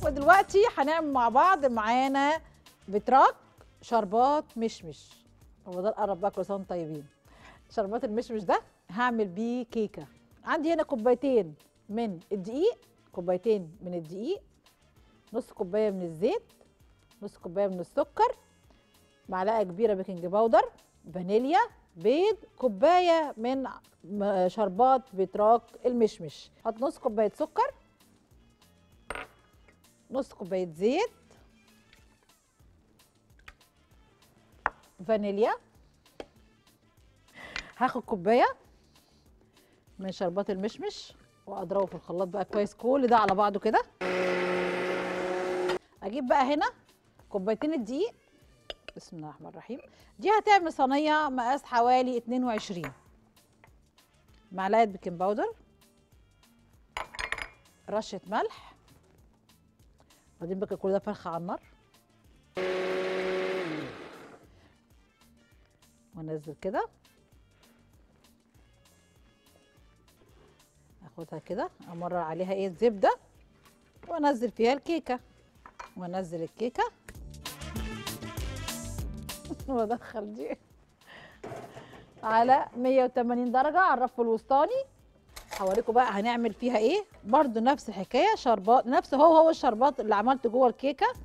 ودلوقتي هنعمل مع بعض معانا بتراك شربات مشمش هو ده القرب بقى كل سنه وانتم طيبين شربات المشمش ده هعمل بيه كيكه عندي هنا كوبايتين من الدقيق كوبايتين من الدقيق نص كوبايه من الزيت نص كوبايه من السكر معلقه كبيره بيكنج باودر فانيليا بيض كوبايه من م- شربات بتراك المشمش حط نص كوبايه سكر نص كوبايه زيت فانيليا هاخد كوبايه من شربات المشمش واضربه في الخلاط بقى كويس كل ده على بعضه كده اجيب بقى هنا كوبايتين الدقيق بسم الله الرحمن الرحيم دي هتعمل صينيه مقاس حوالي 22 معلقه بيكنج باودر رشه ملح بعدين بقى كل ده فرخه على النار وانزل كده اخدها كده امرر عليها ايه الزبده وانزل فيها الكيكه وانزل الكيكه وادخل دي على 180 درجه على الرف الوسطاني هوريكم بقى هنعمل فيها ايه برضو نفس الحكايه شربات نفس هو هو الشربات اللي عملته جوه الكيكه